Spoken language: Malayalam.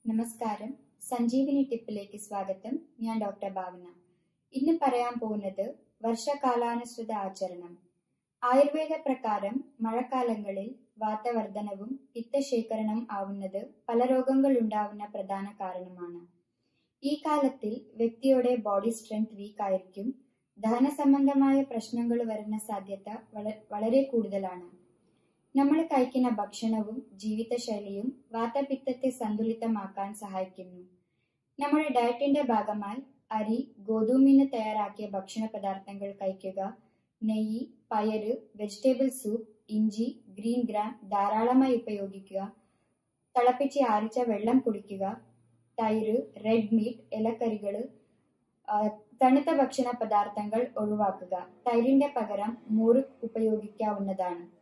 നമസ്കാരം സഞ്ജീവിനി ടിപ്പിലേക്ക് സ്വാഗതം ഞാൻ ഡോക്ടർ ഭാവന ഇന്ന് പറയാൻ പോകുന്നത് വർഷകാലാനുസൃത ആചരണം ആയുർവേദ പ്രകാരം മഴക്കാലങ്ങളിൽ വാതവർദ്ധനവും പിത്തശേഖരണം ആവുന്നത് പല രോഗങ്ങൾ ഉണ്ടാവുന്ന പ്രധാന കാരണമാണ് ഈ കാലത്തിൽ വ്യക്തിയുടെ ബോഡി സ്ട്രെങ്ത് വീക്ക് ആയിരിക്കും ദഹന സംബന്ധമായ പ്രശ്നങ്ങൾ വരുന്ന സാധ്യത വള- വളരെ കൂടുതലാണ് നമ്മൾ കഴിക്കുന്ന ഭക്ഷണവും ജീവിതശൈലിയും വാതപിത്തത്തെ സന്തുലിതമാക്കാൻ സഹായിക്കുന്നു നമ്മുടെ ഡയറ്റിന്റെ ഭാഗമായി അരി ഗോതൂമിന് തയ്യാറാക്കിയ ഭക്ഷണ പദാർത്ഥങ്ങൾ കഴിക്കുക നെയ്യ് പയറ് വെജിറ്റബിൾ സൂപ്പ് ഇഞ്ചി ഗ്രീൻ ഗ്രാം ധാരാളമായി ഉപയോഗിക്കുക തിളപ്പിച്ച് ആറിച്ച വെള്ളം കുടിക്കുക തൈര് റെഡ് മീറ്റ് ഇലക്കറികൾ തണുത്ത ഭക്ഷണ പദാർത്ഥങ്ങൾ ഒഴിവാക്കുക തൈരിന്റെ പകരം മോര് ഉപയോഗിക്കാവുന്നതാണ്